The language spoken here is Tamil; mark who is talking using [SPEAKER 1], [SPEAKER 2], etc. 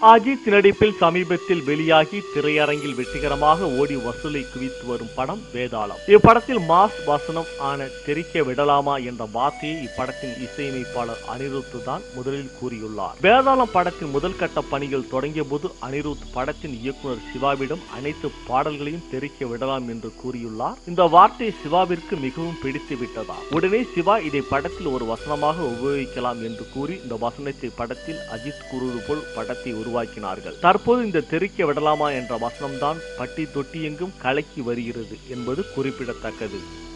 [SPEAKER 1] அஜித் நடிப்பில் சமீபத்தில் வெளியாகி திரையரங்கில் வெற்றிகரமாக ஓடி வசூலை குவித்து வரும் படம் வேதாளம் இப்படத்தில் மாஸ் வசனம் ஆன தெரிக்க விடலாமா என்ற வார்த்தையை இப்படத்தின் இசையமைப்பாளர் அனிருத் தான் முதலில் கூறியுள்ளார் வேதாளம் படத்தின் முதல் கட்ட பணிகள் தொடங்கிய போது அனிருத் படத்தின் இயக்குனர் சிவாவிடம் அனைத்து பாடல்களையும் தெரிக்க விடலாம் என்று கூறியுள்ளார் இந்த வார்த்தை சிவாவிற்கு மிகவும் பிடித்து விட்டதா உடனே சிவா இதை படத்தில் ஒரு வசனமாக உபயோகிக்கலாம் என்று கூறி இந்த வசனத்தை படத்தில் அஜித் கூறுவது போல் படத்தை உருவாக்கினார்கள் தற்போது இந்த தெரிக்க விடலாமா என்ற வசனம்தான் பட்டி தொட்டி எங்கும் கலக்கி வருகிறது என்பது குறிப்பிடத்தக்கது